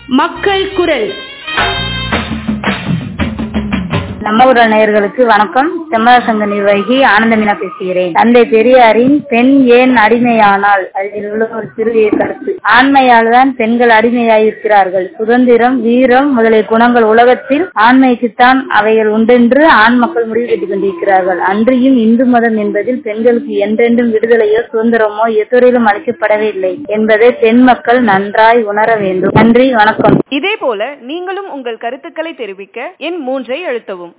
மக்கள் குரல் நம்ம ஊர் நேயர்களுக்கு வணக்கம் செம்மத சங்க நிர்வாகி ஆனந்தமீனா பேசுகிறேன் தந்தை பெரியாரின் பெண் ஏன் அடிமையானால் அதில் உள்ள ஒரு சிறிய கருத்து ஆண்மையால் தான் பெண்கள் அடிமையாயிருக்கிறார்கள் சுதந்திரம் வீரம் முதலிய குணங்கள் உலகத்தில் ஆண்மைக்குத்தான் அவைகள் உண்டென்று ஆண் மக்கள் முடிவு கட்டிக் கொண்டிருக்கிறார்கள் அன்றியும் இந்து மதம் என்பதில் பெண்களுக்கு என்றென்றும் விடுதலையோ சுதந்திரமோ எதுவரையிலும் அளிக்கப்படவே இல்லை என்பதை பெண் மக்கள் நன்றாய் உணர வேண்டும் நன்றி வணக்கம் இதே போல நீங்களும் உங்கள் கருத்துக்களை தெரிவிக்க எண் மூன்றை அழுத்தவும்